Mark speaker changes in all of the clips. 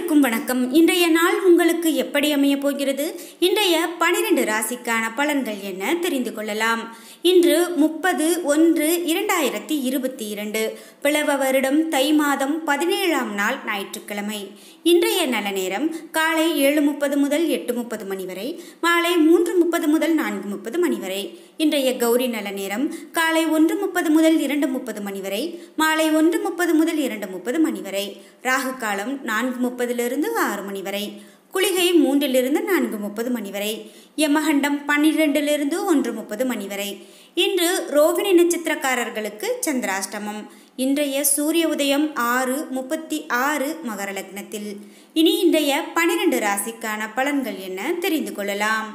Speaker 1: அனைவருக்கும் வணக்கம் இன்றைய நாள் உங்களுக்கு எப்படி அமைய போகிறது இன்றைய பனிரெண்டு ராசிக்கான பலன்கள் என்ன தெரிந்து கொள்ளலாம் இன்று முப்பது ஒன்று இரண்டாயிரத்தி இருபத்தி இரண்டு பிளவ வருடம் தை மாதம் பதினேழாம் நாள் ஞாயிற்றுக்கிழமை இன்றைய நல்ல நேரம் காலை ஏழு முப்பது முதல் எட்டு முப்பது மணி வரை மாலை மூன்று முப்பது முதல் நான்கு முப்பது மணி வரை இன்றைய கௌரி நல்ல நேரம் காலை ஒன்று முப்பது முதல் இரண்டு முப்பது மணி வரை மாலை ஒன்று முப்பது முதல் இரண்டு முப்பது மணி வரை ராகு காலம் நான்கு முப்பதிலிருந்து ஆறு மணி வரை குளிகை மூன்றிலிருந்து நான்கு முப்பது மணி வரை யமகண்டம் பன்னிரெண்டிலிருந்து ஒன்று முப்பது மணி வரை இன்று ரோகிணி நட்சத்திரக்காரர்களுக்கு சந்திராஷ்டமம் இன்றைய சூரிய உதயம் ஆறு முப்பத்தி ஆறு மகர லக்னத்தில் இனி இன்றைய பனிரெண்டு ராசிக்கான பலன்கள் என்ன தெரிந்து கொள்ளலாம்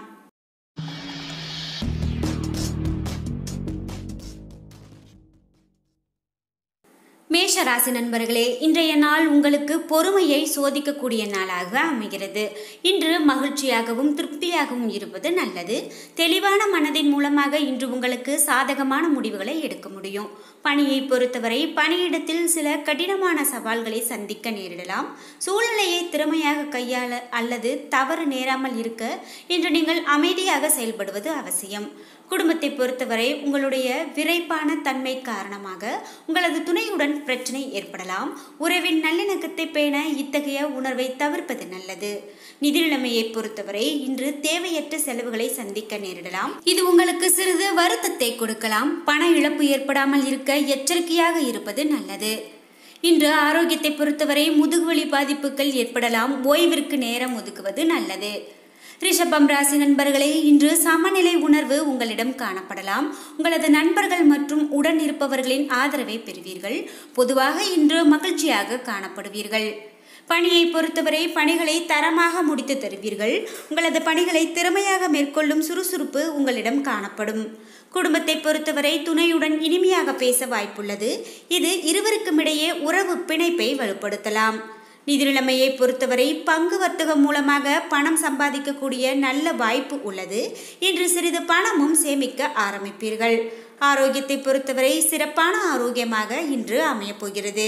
Speaker 1: மேஷ ராசி நண்பர்களே இன்றைய நாள் உங்களுக்கு பொறுமையை சோதிக்கக்கூடிய நாளாக அமைகிறது இன்று மகிழ்ச்சியாகவும் திருப்தியாகவும் இருப்பது நல்லது தெளிவான மனதின் மூலமாக இன்று உங்களுக்கு சாதகமான முடிவுகளை எடுக்க முடியும் பணியை பொறுத்தவரை பணியிடத்தில் சில கடினமான சவால்களை சந்திக்க நேரிடலாம் சூழ்நிலையை திறமையாக கையாள அல்லது தவறு நேராமல் இருக்க இன்று நீங்கள் அமைதியாக செயல்படுவது அவசியம் குடும்பத்தை பொறுத்தவரை உங்களுடைய விரைப்பான தன்மை காரணமாக உங்களது துணையுடன் பிரச்சனை ஏற்படலாம் உறவின் நல்லிணக்கத்தை பேண இத்தகைய உணர்வை தவிர்ப்பது நல்லது நிதி நிலைமையை பொறுத்தவரை இன்று தேவையற்ற செலவுகளை சந்திக்க நேரிடலாம் இது உங்களுக்கு சிறிது வருத்தத்தை கொடுக்கலாம் பண இழப்பு ஏற்படாமல் இருக்க எச்சரிக்கையாக இருப்பது நல்லது இன்று ஆரோக்கியத்தை பொறுத்தவரை முதுகுவலி பாதிப்புகள் ஏற்படலாம் ஓய்விற்கு நேரம் ஒதுக்குவது நல்லது ரிஷபம் ராசி நண்பர்களே இன்று சமநிலை உணர்வு உங்களிடம் காணப்படலாம் உங்களது நண்பர்கள் மற்றும் உடன் இருப்பவர்களின் ஆதரவை பெறுவீர்கள் பொதுவாக இன்று மகிழ்ச்சியாக காணப்படுவீர்கள் பணியை பொறுத்தவரை பணிகளை தரமாக முடித்து தருவீர்கள் உங்களது பணிகளை திறமையாக மேற்கொள்ளும் சுறுசுறுப்பு உங்களிடம் காணப்படும் குடும்பத்தை பொறுத்தவரை துணையுடன் இனிமையாக பேச வாய்ப்புள்ளது இது இருவருக்கும் இடையே உறவு பிணைப்பை வலுப்படுத்தலாம் நிதி நிலைமையை பொறுத்தவரை பங்கு வர்த்தகம் மூலமாக பணம் சம்பாதிக்கக்கூடிய நல்ல வாய்ப்பு உள்ளது இன்று சிறிது பணமும் சேமிக்க ஆரம்பிப்பீர்கள் ஆரோக்கியத்தை பொறுத்தவரை சிறப்பான ஆரோக்கியமாக இன்று அமையப்போகிறது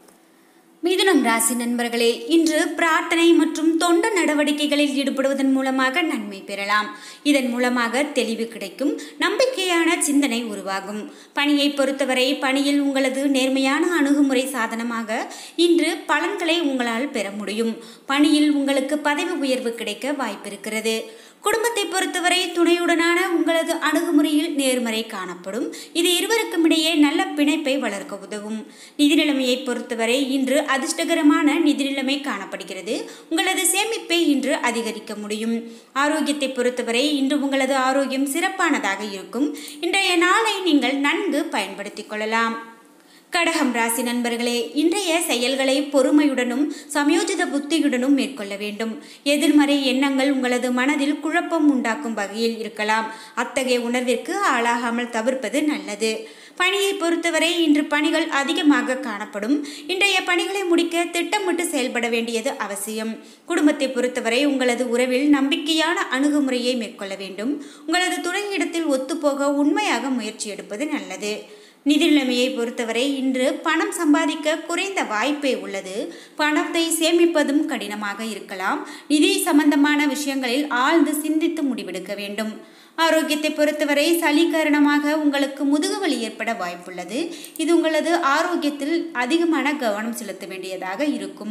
Speaker 1: மிதுனம் ராசி நண்பர்களே இன்று பிரார்த்தனை மற்றும் தொண்டு நடவடிக்கைகளில் ஈடுபடுவதன் மூலமாக நன்மை பெறலாம் இதன் மூலமாக தெளிவு கிடைக்கும் நம்பிக்கையான சிந்தனை உருவாகும் பணியை பொறுத்தவரை பணியில் உங்களது நேர்மையான அணுகுமுறை சாதனமாக இன்று பலன்களை உங்களால் பெற முடியும் பணியில் உங்களுக்கு பதவி உயர்வு கிடைக்க வாய்ப்பிருக்கிறது குடும்பத்தை பொறுத்தவரை துணையுடனான உங்களது அணுகுமுறையில் நேர்மறை காணப்படும் இது இருவருக்கும் இடையே நல்ல பிணைப்பை வளர்க்க உதவும் நிதி நிலைமையை பொறுத்தவரை இன்று அதிர்ஷ்டகரமான நிதி நிலைமை காணப்படுகிறது உங்களது சேமிப்பை இன்று அதிகரிக்க முடியும் ஆரோக்கியத்தை பொறுத்தவரை இன்று உங்களது ஆரோக்கியம் சிறப்பானதாக இருக்கும் இன்றைய நாளை நீங்கள் நன்கு பயன்படுத்திக் கொள்ளலாம் கடகம் ராசி நண்பர்களே இன்றைய செயல்களை பொறுமையுடனும் சமயோஜித புத்தியுடனும் மேற்கொள்ள வேண்டும் எதிர்மறை எண்ணங்கள் உங்களது மனதில் குழப்பம் உண்டாக்கும் வகையில் இருக்கலாம் அத்தகைய உணர்விற்கு ஆளாகாமல் தவிர்ப்பது நல்லது பணியை பொறுத்தவரை இன்று பணிகள் அதிகமாக காணப்படும் இன்றைய பணிகளை முடிக்க திட்டமிட்டு செயல்பட வேண்டியது அவசியம் குடும்பத்தை பொறுத்தவரை உங்களது உறவில் நம்பிக்கையான அணுகுமுறையை மேற்கொள்ள வேண்டும் உங்களது துணையிடத்தில் ஒத்துப்போக உண்மையாக முயற்சி எடுப்பது நல்லது நிதி நிலைமையை பொறுத்தவரை இன்று பணம் சம்பாதிக்க குறைந்த வாய்ப்பே உள்ளது பணத்தை சேமிப்பதும் கடினமாக இருக்கலாம் நிதி சம்பந்தமான விஷயங்களில் ஆழ்ந்து சிந்தித்து முடிவெடுக்க வேண்டும் ஆரோக்கியத்தை பொறுத்தவரை சளி காரணமாக உங்களுக்கு முதுகுவலி ஏற்பட வாய்ப்புள்ளது இது உங்களது ஆரோக்கியத்தில் அதிகமான கவனம் செலுத்த வேண்டியதாக இருக்கும்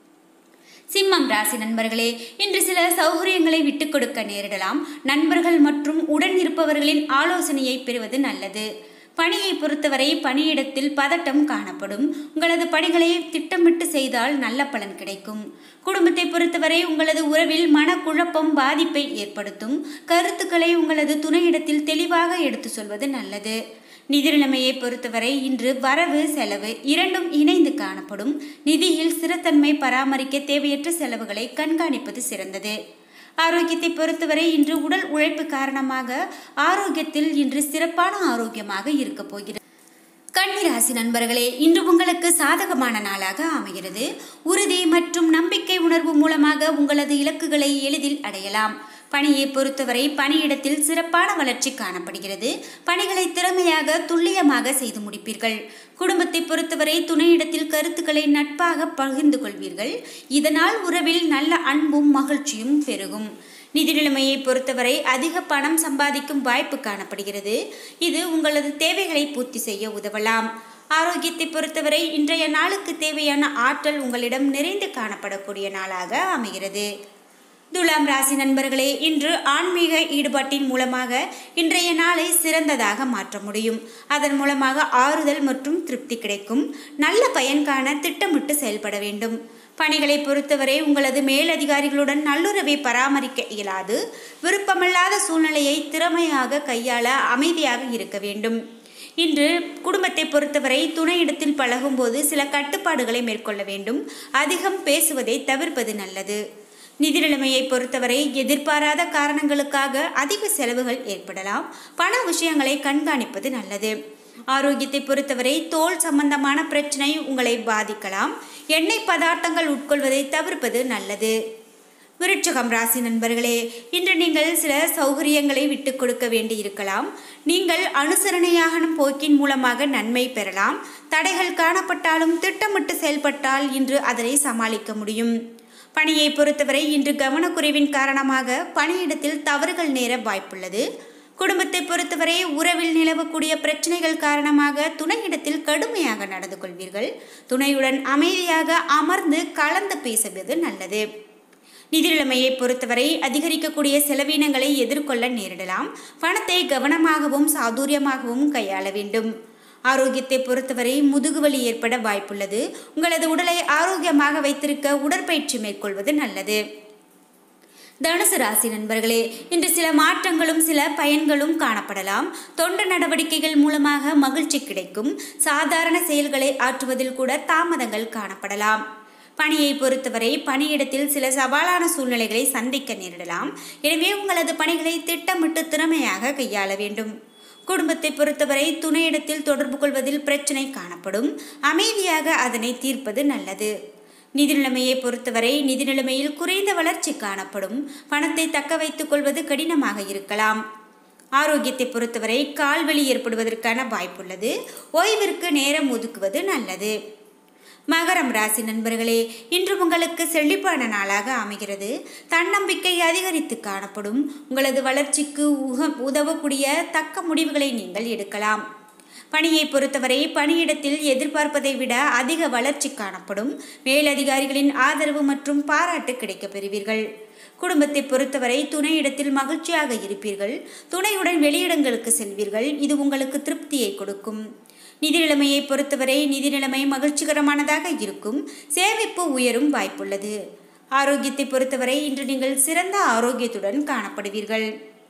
Speaker 1: சிம்மம் ராசி நண்பர்களே இன்று சில சௌகரியங்களை விட்டுக் கொடுக்க நேரிடலாம் நண்பர்கள் மற்றும் உடன் இருப்பவர்களின் ஆலோசனையை பெறுவது நல்லது பணியை பொறுத்தவரை பணியிடத்தில் பதட்டம் காணப்படும் உங்களது பணிகளை திட்டமிட்டு செய்தால் நல்ல பலன் கிடைக்கும் குடும்பத்தை பொறுத்தவரை உங்களது உறவில் மனக்குழப்பம் பாதிப்பை ஏற்படுத்தும் கருத்துக்களை உங்களது துணையிடத்தில் தெளிவாக எடுத்து சொல்வது நல்லது நிதி நிலைமையை பொறுத்தவரை இன்று வரவு செலவு இரண்டும் இணைந்து காணப்படும் நிதியில் ஸ்திரத்தன்மை பராமரிக்க தேவையற்ற செலவுகளை கண்காணிப்பது சிறந்தது ஆரோக்கியத்தை பொறுத்தவரை இன்று உடல் உழைப்பு காரணமாக ஆரோக்கியத்தில் இன்று சிறப்பான ஆரோக்கியமாக இருக்க போகிறது கன்னிராசி நண்பர்களே இன்று உங்களுக்கு சாதகமான நாளாக அமைகிறது உறுதி மற்றும் நம்பிக்கை உணர்வு மூலமாக உங்களது இலக்குகளை எளிதில் அடையலாம் பணியை பொறுத்தவரை பணியிடத்தில் சிறப்பான வளர்ச்சி காணப்படுகிறது பணிகளை திறமையாக துல்லியமாக செய்து முடிப்பீர்கள் குடும்பத்தை பொறுத்தவரை துணையிடத்தில் கருத்துக்களை நட்பாக பகிர்ந்து கொள்வீர்கள் இதனால் உறவில் நல்ல அன்பும் மகிழ்ச்சியும் பெருகும் நிதி நிலைமையை பொறுத்தவரை அதிக பணம் சம்பாதிக்கும் வாய்ப்பு காணப்படுகிறது இது உங்களது தேவைகளை பூர்த்தி செய்ய உதவலாம் ஆரோக்கியத்தை பொறுத்தவரை இன்றைய நாளுக்கு தேவையான ஆற்றல் உங்களிடம் நிறைந்து காணப்படக்கூடிய நாளாக அமைகிறது துலாம் ராசி நண்பர்களே இன்று ஆன்மீக ஈடுபாட்டின் மூலமாக இன்றைய நாளை சிறந்ததாக மாற்ற முடியும் அதன் மூலமாக ஆறுதல் மற்றும் திருப்தி கிடைக்கும் நல்ல பயன் காண திட்டமிட்டு செயல்பட வேண்டும் பணிகளை பொறுத்தவரை உங்களது மேலதிகாரிகளுடன் நல்லுறவை பராமரிக்க இயலாது விருப்பமில்லாத சூழ்நிலையை திறமையாக கையாள அமைதியாக இருக்க வேண்டும் இன்று குடும்பத்தை பொறுத்தவரை துணையிடத்தில் பழகும்போது சில கட்டுப்பாடுகளை மேற்கொள்ள வேண்டும் அதிகம் பேசுவதை தவிர்ப்பது நல்லது நிதி நிலைமையை பொறுத்தவரை எதிர்பாராத காரணங்களுக்காக அதிக செலவுகள் ஏற்படலாம் பண விஷயங்களை கண்காணிப்பது நல்லது ஆரோக்கியத்தை பொறுத்தவரை தோல் சம்பந்தமான பிரச்சனை உங்களை பாதிக்கலாம் எண்ணெய் பதார்த்தங்கள் உட்கொள்வதை தவிர்ப்பது நல்லது விருட்சகம் ராசி நண்பர்களே இன்று நீங்கள் சில சௌகரியங்களை விட்டு கொடுக்க வேண்டி இருக்கலாம் நீங்கள் அனுசரணையான போக்கின் மூலமாக நன்மை பெறலாம் தடைகள் காணப்பட்டாலும் திட்டமிட்டு செயல்பட்டால் இன்று அதனை சமாளிக்க முடியும் பணியை பொறுத்தவரை இன்று கவனக்குறைவின் காரணமாக பணியிடத்தில் தவறுகள் நேர வாய்ப்புள்ளது குடும்பத்தை பொறுத்தவரை உறவில் நிலவக்கூடிய பிரச்சனைகள் காரணமாக துணையிடத்தில் கடுமையாக நடந்து கொள்வீர்கள் துணையுடன் அமைதியாக அமர்ந்து கலந்து பேசுவது நல்லது நிதி நிலைமையை பொறுத்தவரை அதிகரிக்கக்கூடிய செலவினங்களை எதிர்கொள்ள நேரிடலாம் பணத்தை கவனமாகவும் சாதுரியமாகவும் கையாள வேண்டும் ஆரோக்கியத்தை பொறுத்தவரை முதுகுவலி ஏற்பட வாய்ப்புள்ளது உங்களது உடலை ஆரோக்கியமாக வைத்திருக்க உடற்பயிற்சி மேற்கொள்வது நல்லது தனுசு ராசி நண்பர்களே இன்று சில மாற்றங்களும் சில பயன்களும் காணப்படலாம் தொண்டு நடவடிக்கைகள் மூலமாக மகிழ்ச்சி கிடைக்கும் சாதாரண செயல்களை ஆற்றுவதில் கூட தாமதங்கள் காணப்படலாம் பணியை பொறுத்தவரை பணியிடத்தில் சில சவாலான சூழ்நிலைகளை சந்திக்க நேரிடலாம் எனவே உங்களது பணிகளை திட்டமிட்டு திறமையாக கையாள வேண்டும் குடும்பத்தை பொறுத்தவரை துணையிடத்தில் தொடர்பு கொள்வதில் பிரச்சனை காணப்படும் அமைதியாக அதனை தீர்ப்பது நல்லது நிதி நிலைமையை பொறுத்தவரை நிதி நிலைமையில் குறைந்த வளர்ச்சி காணப்படும் பணத்தை தக்க வைத்துக் கொள்வது கடினமாக இருக்கலாம் ஆரோக்கியத்தை பொறுத்தவரை கால்வலி ஏற்படுவதற்கான வாய்ப்புள்ளது ஓய்விற்கு நேரம் ஒதுக்குவது நல்லது மகரம் ராசி நண்பர்களே இன்று உங்களுக்கு செழிப்பான நாளாக அமைகிறது தன்னம்பிக்கை அதிகரித்து காணப்படும் உங்களது வளர்ச்சிக்கு உக உதவக்கூடிய தக்க முடிவுகளை நீங்கள் எடுக்கலாம் பணியை பொறுத்தவரை பணியிடத்தில் எதிர்பார்ப்பதை விட அதிக வளர்ச்சி காணப்படும் மேலதிகாரிகளின் ஆதரவு மற்றும் பாராட்டு கிடைக்கப் பெறுவீர்கள் குடும்பத்தை பொறுத்தவரை துணையிடத்தில் மகிழ்ச்சியாக இருப்பீர்கள் துணையுடன் வெளியிடங்களுக்கு செல்வீர்கள் இது உங்களுக்கு திருப்தியை கொடுக்கும் நிதி நிலைமையை பொறுத்தவரை நிதி நிலைமை மகிழ்ச்சிகரமானதாக இருக்கும் சேமிப்பு உயரும் வாய்ப்புள்ளது ஆரோக்கியத்தை பொறுத்தவரை இன்று நீங்கள் சிறந்த ஆரோக்கியத்துடன் காணப்படுவீர்கள்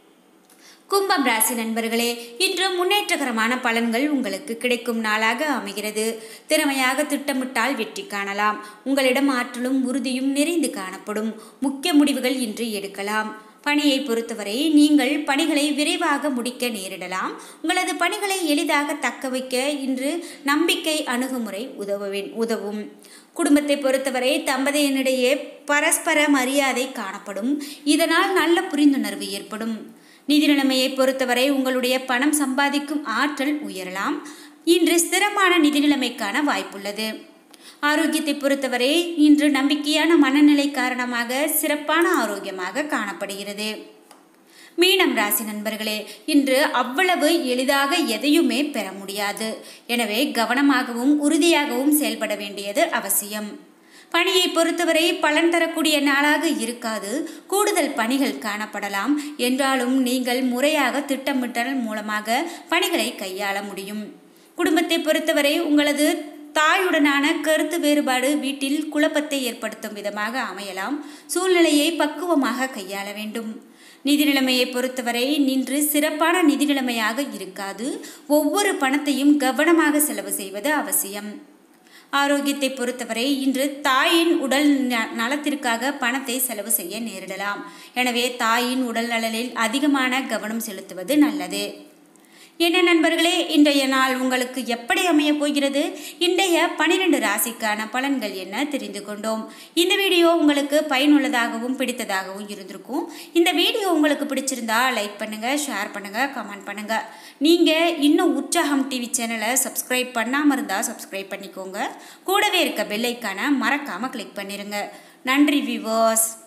Speaker 1: கும்பம் ராசி நண்பர்களே இன்று முன்னேற்றகரமான பலன்கள் உங்களுக்கு கிடைக்கும் நாளாக அமைகிறது திறமையாக திட்டமிட்டால் வெற்றி காணலாம் உங்களிடம் ஆற்றலும் உறுதியும் நிறைந்து காணப்படும் முக்கிய முடிவுகள் இன்று எடுக்கலாம் பணியை பொறுத்தவரை நீங்கள் பணிகளை விரைவாக முடிக்க நேரிடலாம் உங்களது பணிகளை எளிதாக தக்க வைக்க இன்று நம்பிக்கை அணுகுமுறை உதவுவேன் உதவும் குடும்பத்தை பொறுத்தவரை தம்பதியினிடையே பரஸ்பர மரியாதை காணப்படும் இதனால் நல்ல புரிந்துணர்வு ஏற்படும் நிதி நிலைமையை பொறுத்தவரை உங்களுடைய பணம் சம்பாதிக்கும் ஆற்றல் உயரலாம் இன்று ஸ்திரமான நிதி நிலைமைக்கான வாய்ப்புள்ளது ஆரோக்கியத்தை பொறுத்தவரை இன்று நம்பிக்கையான மனநிலை காரணமாக சிறப்பான ஆரோக்கியமாக காணப்படுகிறது மீனம் ராசி நண்பர்களே இன்று அவ்வளவு எளிதாக எதையுமே பெற முடியாது எனவே கவனமாகவும் உறுதியாகவும் செயல்பட வேண்டியது அவசியம் பணியை பொறுத்தவரை பலன் தரக்கூடிய நாளாக இருக்காது கூடுதல் பணிகள் காணப்படலாம் என்றாலும் நீங்கள் முறையாக திட்டமிட்டல் மூலமாக பணிகளை கையாள முடியும் குடும்பத்தை பொறுத்தவரை உங்களது தாயுடனான கருத்து வேறுபாடு வீட்டில் குழப்பத்தை ஏற்படுத்தும் விதமாக அமையலாம் சூழ்நிலையை பக்குவமாக கையாள வேண்டும் நிதி நிலைமையை பொறுத்தவரை நின்று சிறப்பான நிதி நிலைமையாக இருக்காது ஒவ்வொரு பணத்தையும் கவனமாக செலவு செய்வது அவசியம் ஆரோக்கியத்தை பொறுத்தவரை இன்று தாயின் உடல் ந- நலத்திற்காக பணத்தை செலவு செய்ய நேரிடலாம் எனவே தாயின் உடல் நலனில் அதிகமான கவனம் செலுத்துவது நல்லது என்ன நண்பர்களே இன்றைய நாள் உங்களுக்கு எப்படி அமைய போகிறது இன்றைய பனிரெண்டு ராசிக்கான பலன்கள் என்ன தெரிந்து கொண்டோம் இந்த வீடியோ உங்களுக்கு பயனுள்ளதாகவும் பிடித்ததாகவும் இருந்திருக்கும் இந்த வீடியோ உங்களுக்கு பிடிச்சிருந்தா லைக் பண்ணுங்க ஷேர் பண்ணுங்க கமெண்ட் பண்ணுங்க நீங்க இன்னும் உற்சாகம் டிவி சேனலை சப்ஸ்கிரைப் பண்ணாம இருந்தா சப்ஸ்கிரைப் பண்ணிக்கோங்க கூடவே இருக்க பெல்லைக்கான மறக்காம கிளிக் பண்ணிருங்க நன்றி விவர்ஸ்